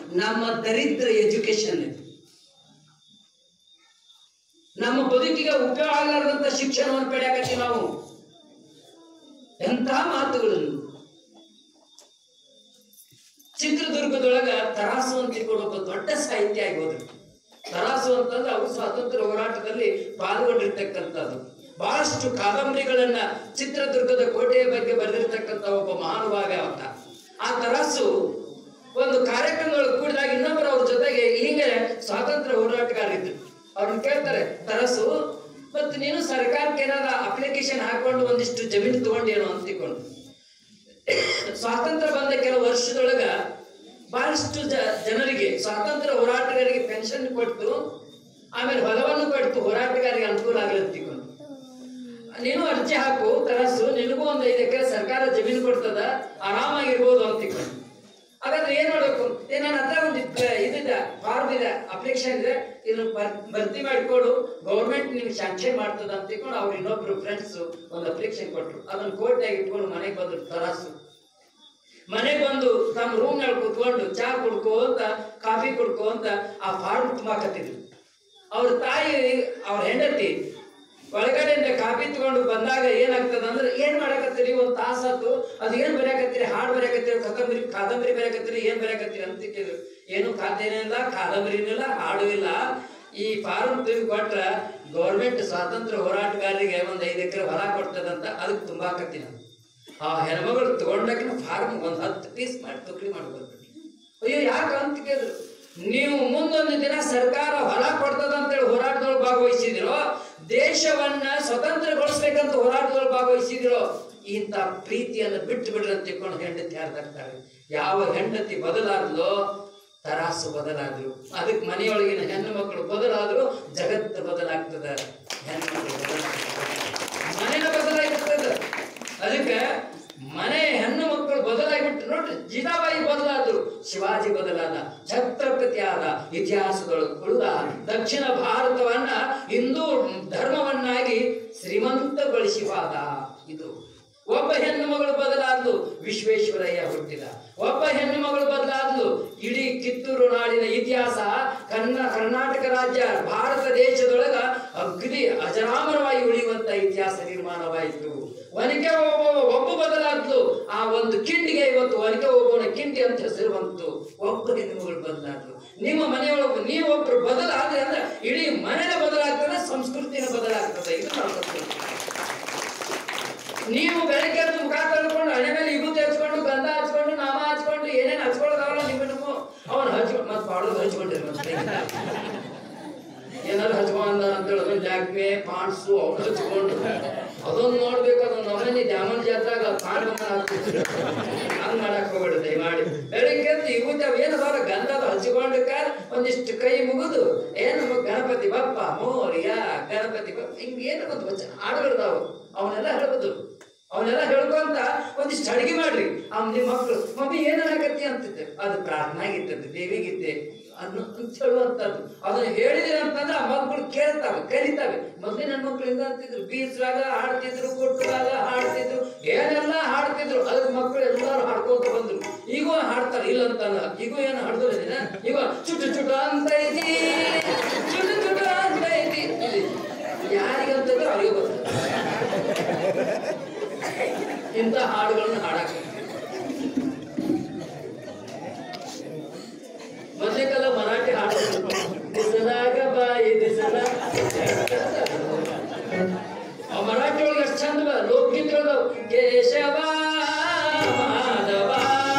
ನಮ್ಮ ದರಿದ್ರ ಎಜುಕೇಶನ್ ಇದು ನಮ್ಮ ಬದುಕಿಗೆ ಉಪಯೋಗ ಆಗಲಾರ್ದಂತ ಶಿಕ್ಷಣವನ್ನು ಪಡೆಯಕತ್ತೀವಿ ನಾವು ಎಂಥ ಮಾತುಗಳನ್ನು ಚಿತ್ರದುರ್ಗದೊಳಗ ತರಾಸು ಅಂತ ತಿಳ್ಕೊಂಡು ಒಬ್ಬ ದೊಡ್ಡ ಸಾಹಿತ್ಯ ಆಗಿ ಹೋದ್ರು ತರಾಸು ಅಂತಂದ್ರೆ ಅವರು ಸ್ವಾತಂತ್ರ್ಯ ಹೋರಾಟದಲ್ಲಿ ಪಾಲ್ಗೊಂಡಿರ್ತಕ್ಕಂಥದ್ದು ಬಹಳಷ್ಟು ಕಾದಂಬರಿಗಳನ್ನ ಚಿತ್ರದುರ್ಗದ ಕೋಟೆಯ ಬಗ್ಗೆ ಬರೆದಿರ್ತಕ್ಕಂಥ ಒಬ್ಬ ಮಹಾನುಭಾವ ಅಂತ ಆ ತರಾಸು ಒಂದು ಕಾರ್ಯಕ್ರಮದೊಳಗೆ ಕೂಡಿದಾಗ ಇನ್ನೊಬ್ಬರು ಅವ್ರ ಜೊತೆಗೆ ಹಿಂಗೆ ಸ್ವಾತಂತ್ರ್ಯ ಹೋರಾಟಗಾರರಿದ್ರು ಅವ್ರನ್ನ ಕೇಳ್ತಾರೆ ತರಸು ಮತ್ತು ನೀನು ಸರ್ಕಾರಕ್ಕೆ ಏನಾರ ಅಪ್ಲಿಕೇಶನ್ ಹಾಕೊಂಡು ಒಂದಿಷ್ಟು ಜಮೀನು ತಗೊಂಡೇನೋ ಅಂತ ತಿಳ್ಕೊಂಡು ಸ್ವಾತಂತ್ರ್ಯ ಬಂದ ಕೆಲವು ವರ್ಷದೊಳಗ ಬಹಳಷ್ಟು ಜ ಜನರಿಗೆ ಸ್ವಾತಂತ್ರ್ಯ ಹೋರಾಟಗಾರರಿಗೆ ಪೆನ್ಷನ್ ಕೊಟ್ಟು ಆಮೇಲೆ ಹೊಲವನ್ನು ಕೊಟ್ಟು ಹೋರಾಟಗಾರರಿಗೆ ಅನುಕೂಲ ಆಗಲಿ ಅಂತ ತಿಳ್ಕೊಂಡು ನೀನು ಅರ್ಜಿ ಹಾಕು ತರಸು ನಿನಗೂ ಒಂದು ಐದು ಎಕರೆ ಸರ್ಕಾರ ಜಮೀನು ಕೊಡ್ತದ ಆರಾಮಾಗಿರ್ಬೋದು ಅಂತ ತಿಳ್ಕೊಂಡು ಹಾಗಾದ್ರೆ ಏನ್ ಮಾಡ್ಬೇಕು ಏ ನನ್ನ ಹತ್ರ ಒಂದು ಇದಿದೆ ಫಾರ್ಮ್ ಇದೆ ಅಪ್ಲಿಕೇಶನ್ ಇದೆ ಇದನ್ನ ಬರ್- ಭರ್ತಿ ಮಾಡಿಕೊಡು ಗೌರ್ಮೆಂಟ್ ನಿಮ್ಗೆ ಶಾಂಕ್ಷನ್ ಮಾಡ್ತದ ಅಂತ ತಿಳ್ಕೊಂಡು ಅವ್ರು ಇನ್ನೊಬ್ರು ಫ್ರೆಂಡ್ಸ್ ಒಂದು ಅಪ್ಲಿಕೇಶನ್ ಕೊಟ್ರು ಅದನ್ನ ಕೋರ್ಟ್ನಾಗ ಇಟ್ಕೊಂಡು ಮನೆಗೆ ಬಂದ್ರು ತರಾಸು ಮನೆಗೆ ಬಂದು ತಮ್ಮ ರೂಮ್ ನಲ್ಲಿ ಕುತ್ಕೊಂಡು ಚಾ ಕುಡ್ಕೋ ಅಂತ ಕಾಫಿ ಕುಡ್ಕೋ ಅಂತ ಆ ಫಾರ್ಮ್ ತುಂಬಾಕತ್ತಿದ್ರು ಅವ್ರ ತಾಯಿ ಅವ್ರ ಹೆಂಡತಿ ಒಳಗಡೆಯಿಂದ ಕಾಫಿ ತಗೊಂಡು ಬಂದಾಗ ಏನಾಗ್ತದ ಅಂದ್ರೆ ಏನ್ ಮಾಡಕತ್ತೀರಿ ಒಂದ್ ತಾಸಾತು ಅದು ಏನ್ ಬರೆಯಕತ್ತೀರಿ ಹಾಡು ಬರೆಯಕತ್ತೀರಿ ಕಾದಂಬರಿ ಕಾದಂಬರಿ ಬರೆಯಕತ್ತೀರಿ ಏನ್ ಬರೆಯಕತ್ತೀರಿ ಅಂತ ಕೇಳಿದ್ರು ಏನು ಖಾತೆನೇ ಇಲ್ಲ ಕಾದಂಬರಿನೂ ಇಲ್ಲ ಹಾಡು ಇಲ್ಲ ಈ ಫಾರ್ಮ್ ತುಂಬಿ ಕೊಟ್ರ ಗೌರ್ಮೆಂಟ್ ಸ್ವಾತಂತ್ರ್ಯ ಹೋರಾಟಗಾರರಿಗೆ ಒಂದ್ ಐದು ಎಕರೆ ಹೊಲ ಕೊಡ್ತದಂತ ಅದಕ್ಕೆ ತುಂಬಾಕತ್ತೀನಿ ನಾನು ಆ ಹೆಣ್ಮಗಳು ತಗೊಂಡಾಕಿನ ಫಾರ್ಮ್ ಒಂದ್ ಹತ್ತು ಪೀಸ್ ಮಾಡಿ ತುಕಡಿ ಮಾಡ್ಬೋದು ಅಯ್ಯೋ ಯಾಕೆ ಅಂತ ಕೇಳಿದ್ರು ನೀವು ಮುಂದೊಂದು ದಿನ ಸರ್ಕಾರ ಹೊಲ ಕೊಡ್ತದ ಅಂತೇಳಿ ಹೋರಾಟದೊಳಗೆ ಭಾಗವಹಿಸಿದಿರೋ ದೇಶವನ್ನ ಸ್ವತಂತ್ರಗೊಳಿಸ್ಬೇಕಂತ ಹೋರಾಟದೊಳಗೆ ಭಾಗವಹಿಸಿದಿರೋ ಇಂಥ ಪ್ರೀತಿಯನ್ನು ಬಿಟ್ಟು ಬಿಡ್ರಿ ಅಂತ ತಿಳ್ಕೊಂಡು ಹೆಂಡತಿ ಯಾರ್ದಾಗ್ತಾರೆ ಯಾವ ಹೆಂಡತಿ ಬದಲಾದ್ಲೋ ತರಾಸು ಬದಲಾದ್ರು ಅದಕ್ಕೆ ಮನೆಯೊಳಗಿನ ಹೆಣ್ಣು ಮಕ್ಕಳು ಬದಲಾದ್ರು ಜಗತ್ತು ಬದಲಾಗ್ತದ ಹೆಣ್ಣು ಮಕ್ಕಳು ಬದಲಾಗ್ತದೆ ಮನೆನ ಬದಲಾಗಿರ್ತದ ಅದಕ್ಕೆ ಮನೆ ಹೆಣ್ಣು ಮಕ್ಕಳು ಬದಲಾಗಿಬಿಟ್ಟು ನೋಡ್ರಿ ಜಿದಾಬಾಯಿ ಬದಲಾದ್ರು ಶಿವಾಜಿ ಬದಲಾದ ಛತ್ರಪತಿ ಆದ ಇತಿಹಾಸದೊಳಗೆ ಉಳಿದ ದಕ್ಷಿಣ ಭಾರತವನ್ನ ಹಿಂದೂ ಧರ್ಮವನ್ನಾಗಿ ಶ್ರೀಮಂತಗೊಳಿಸಿ ಹೋದ ಇದು ಒಬ್ಬ ಹೆಣ್ಣು ಮಗಳು ಬದಲಾದ್ಲು ವಿಶ್ವೇಶ್ವರಯ್ಯ ಹುಟ್ಟಿದ ಒಬ್ಬ ಹೆಣ್ಣು ಮಗಳು ಬದಲಾದ್ಲು ಇಡೀ ಕಿತ್ತೂರು ನಾಡಿನ ಇತಿಹಾಸ ಕನ್ನ ಕರ್ನಾಟಕ ರಾಜ್ಯ ಭಾರತ ದೇಶದೊಳಗ ಅಗ್ನಿ ಅಜರಾಮರವಾಗಿ ಉಳಿಯುವಂತ ಇತಿಹಾಸ ನಿರ್ಮಾಣವಾಯಿತು ಒನಕೆ ಓಬವ್ವ ಒಬ್ಬ ಬದಲಾದ್ಲು ಆ ಒಂದು ಕಿಂಡಿಗೆ ಇವತ್ತು ಒನಕೆ ಓಬವ್ವನ ಕಿಂಡಿ ಅಂತ ಹೆಸರು ಬಂತು ಒಬ್ಬ ಹೆಣ್ಣು ಮಗಳು ಬದಲಾದ್ಲು ನಿಮ್ಮ ಮನೆಯೊಳಗೆ ನೀವೊಬ್ರು ಬದಲಾದ್ರೆ ಅಂದ್ರೆ ಇಡೀ ಮನೆಯ ಬದಲಾಗ್ತದೆ ಸಂಸ್ಕೃತಿನ ಬದಲಾಗ್ತದೆ ಇದು ನಾವು ಸಂಸ್ಕೃತಿ ನೀವು ಬೆಳಗ್ಗೆ ಎದ್ದು ಮುಖ ತೊಳ್ಕೊಂಡು ಹಣೆ ಮೇಲೆ ವಿಭೂತಿ ಹಚ್ಕೊಂಡು ಗಂಧ ಹಚ್ಕೊಂಡು ನಾಮ ಹಚ್ಕೊಂಡು ಏನೇನು ಹಚ್ಕೊಳ್ಳೋದಾವಲ್ಲ ನಿಮ್ಮ ನೀವು ಅವನು ಹಚ್ಕೊಂಡು ಮತ್ತೆ ಬಾಳೋದು ಹಚ್ಕೊಂಡಿರ್ಬೇಕು ಏನಾರು ಹಚ್ಕೊಂಡ ಅಂತೇಳಿ ಅದನ್ನ ಜಾಕ್ವೆ ಪಾಂಡ್ಸು ಅವ್ನು ಹಚ್ಕೊಂಡು ಅದೊಂದು ನೋಡ್ಬೇಕು ಅದೊಂದು ನಮ್ಮನೆ ದ್ಯಾಮನ್ ಜಾತ್ರಾಗ ಕಾಂಡ್ ಬಂದ ಹಾಕ್ತಿದ್ರು ಹಂಗ್ ಮಾಡಕ್ ಹೋಗ್ಬೇಡ ದಯಮಾಡಿ ಬೆಳಿಗ್ಗೆ ಎದ್ದು ವಿಭೂತಿ ಅವ್ ಏನದಾವ ಗಂಧದ ಹಚ್ಕೊಂಡಕ್ಕ ಒಂದಿಷ್ಟು ಕೈ ಮುಗಿದು ಏನು ಗಣಪತಿ ಬಪ್ಪ ಮೋರಿಯ ಗಣಪತಿ ಬಪ್ಪ ಹಿಂಗ್ ಏನು ಒಂದು ವಚನ ಹಾಡುಗಳದಾವು ಅವನ್ನೆಲ್ಲ ಹೇಳ್ಬೋದು ಅವನ್ನೆಲ್ಲ ಹೇಳ್ಕೊಂತ ಒಂದಿಷ್ಟು ಅಡಿಗೆ ಮಾಡ್ರಿ ಅವ್ನ ನಿಮ್ಮ ಮಕ್ಕಳು ಮಮ್ಮಿ ಏನ್ ಅನ್ನಕತ್ತಿ ಅಂತಿದ್ದೆ ಅದು ಪ್ರಾರ್ಥನಾ ಆಗಿರ್ತದೆ ದೇವಿಗಿದ್ದೆ ಅನ್ನೋ ಅಂತ ಹೇಳುವಂಥದ್ದು ಅದನ್ನ ಹೇಳಿದಿರ ಅಂತಂದ್ರೆ ಆ ಮಕ್ಕಳು ಕೇಳ್ತಾವೆ ಕಲಿತಾವೆ ಮೊದಲಿನ ನನ್ನ ಮಕ್ಕಳು ಹಿಂಗ ಅಂತಿದ್ರು ಬೀಸ್ರಾಗ ಹಾಡ್ತಿದ್ರು ಕೊಟ್ಟುವಾಗ ಹಾಡ್ತಿದ್ರು ಏನೆಲ್ಲ ಹಾಡ್ತಿದ್ರು ಅದಕ್ಕೆ ಮಕ್ಕಳು ಎಲ್ಲರೂ ಹಾಡ್ಕೋತ ಬಂದ್ರು ಈಗೂ ಹಾಡ್ತಾರೆ ಇಲ್ಲ ಅಂತಲ್ಲ ಈಗೂ ಏನು ಹಾಡ್ದಿಲ್ಲ ಈಗ ಚುಟು ಚುಟು ಅಂತ ಐತಿ ಚುಟು ಚುಟು ಅಂತ ಐತಿ ಯಾರಿಗಂತಂದ್ರೆ ಅವ್ರಿಗೆ ಬರ್ತದೆ ಇಂಥ ಹಾಡುಗಳನ್ನು ಹಾಡಾಕ ಮೊದಲೇಕಲ್ಲ ಮರಾಠಿ ಹಾಡು ದಿಸದಾಗ ಬಾಯಿ ದಿಸಲ ಆ ಮರಾಠಿ ಒಳಗೆ ಎಷ್ಟು ಚಂದ ಲೋಕಗೀತೆ ಒಳಗ ಕೇಶವ ಮಾಧವ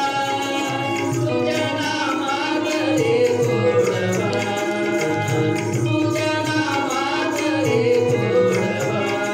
ತುಜ ನಾಮಾದರೆ ಗೌರವ. ತುಜ ನಾಮಾದರೆ ಗೌರವ.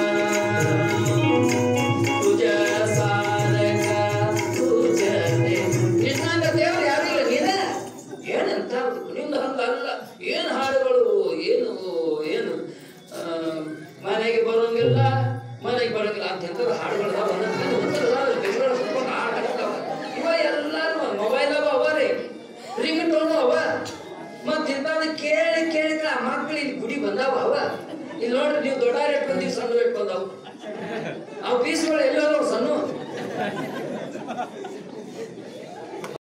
ತುಜ ಸಾಧಕ ತುಜನೆ ನಿನ್ನಂಗ ದೇವ್ರು ಯಾರಿಲ್ಲ ನೀನ ಏನಂತ ನಿಮ್ದು ಹಂಗಲ್ಲ ಏನು ಹಾಡುಗಳು ಏನು ಏನು ಆ, ಮನೆಗೆ ಬರೋಂಗಿಲ್ಲ ಮನೆಗೆ ಬರೋಂಗಿಲ್ಲ ಅಂತ ಎಂಥದ್ದು ಹಾಡುಗಳು ಅದಾವ ಒಂದೊಂದು ಒಂದೊಂದು ಅದಾವ, ಬೆಂಗಳೂರು ಸುತ್ಕೊಂಡು ಹಾಡಾಡ್ತಾವ ಇವ ಎಲ್ಲಾರು ಮೊಬೈಲ್ ಅವ ಅವರೇ ರಿಂಗ್ ಟೋನು ಅವ ಮತ್ತೆ ಇಂಥದ್ದು ಕೇಳಿ ಕೇಳಿ ಆ ಮಕ್ಳು ಇಲ್ಲಿ ಗುಡಿ ಬಂದಾವ ಅವ ಇಲ್ಲಿ ನೋಡ್ರಿ ನೀವು ದೊಡ್ಡ ರೇಟ್ ಬಂದೀವಿ ಸಣ್ಣ ರೇಟ್ ಬಂದಾವು ಅವು ಪೀಸ್ಗಳು ಎಲ್ಲಿ ಹೋದ